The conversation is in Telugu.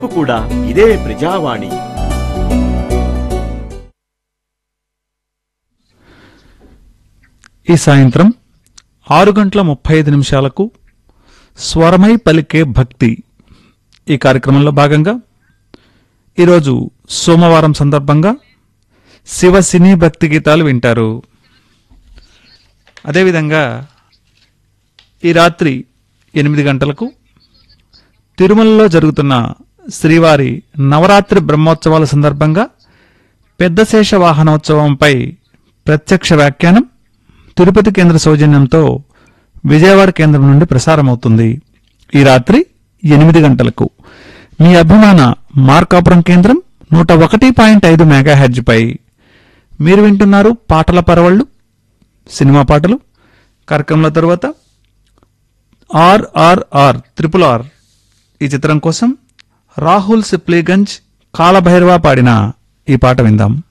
కూడా ఇదే ప్రజావాణి ఈ సాయంత్రం ఆరు గంటల ముప్పై ఐదు నిమిషాలకు స్వరమై పలికే భక్తి ఈ కార్యక్రమంలో భాగంగా ఈరోజు సోమవారం సందర్భంగా శివ సినీ భక్తి గీతాలు వింటారు అదేవిధంగా ఈ రాత్రి ఎనిమిది గంటలకు తిరుమలలో జరుగుతున్న శ్రీవారి నవరాత్రి బ్రహ్మోత్సవాల సందర్భంగా పెద్దశేష వాహనోత్సవంపై ప్రత్యక్ష వ్యాఖ్యానం తిరుపతి కేంద్ర సౌజన్యంతో విజయవాడ కేంద్రం నుండి ప్రసారమవుతుంది ఈ రాత్రి ఎనిమిది గంటలకు మీ అభిమాన మార్కాపురం కేంద్రం నూట ఒకటి పాయింట్ ఐదు మెగాహెర్జ్పై మీరు వింటున్నారు పాటల పరవళ్ళు సినిమా పాటలు కార్యక్రమంలో తరువాత ఆర్ఆర్ఆర్ త్రిపుల్ ఆర్ ఈ చిత్రం కోసం రాహుల్ సిప్లీగంజ్ కాలభైరవ పాడిన ఈ పాట విందాం